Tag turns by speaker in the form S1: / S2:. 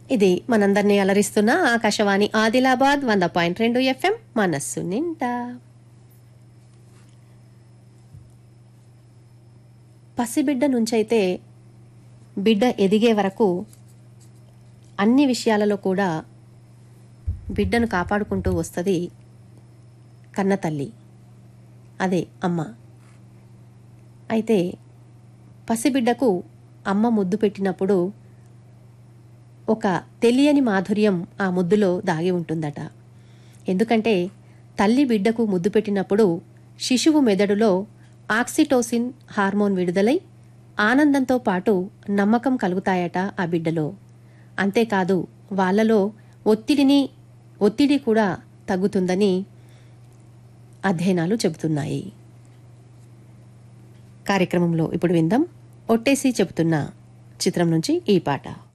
S1: ఇది మనందరినీ అలరిస్తున్న ఆకాశవాణి ఆదిలాబాద్ వంద పాయింట్ రెండు ఎఫ్ఎం మనస్సు నిండా పసిబిడ్డ నుంచైతే బిడ్డ ఎదిగే వరకు అన్ని విషయాలలో కూడా బిడ్డను కాపాడుకుంటూ వస్తుంది కన్న తల్లి అదే అమ్మ అయితే పసిబిడ్డకు అమ్మ ముద్దు పెట్టినప్పుడు ఒక తెలియని మాధుర్యం ఆ ముద్దులో దాగి ఉంటుందట ఎందుకంటే తల్లి బిడ్డకు ముద్దు పెట్టినప్పుడు శిశువు మెదడులో ఆక్సిటోసిన్ హార్మోన్ విడుదలై ఆనందంతో పాటు నమ్మకం కలుగుతాయట ఆ బిడ్డలో అంతేకాదు వాళ్ళలో ఒత్తిడిని ఒత్తిడి కూడా తగ్గుతుందని అధ్యయనాలు చెబుతున్నాయి కార్యక్రమంలో ఇప్పుడు విందాం ఒట్టేసి చెబుతున్న చిత్రం నుంచి ఈ పాట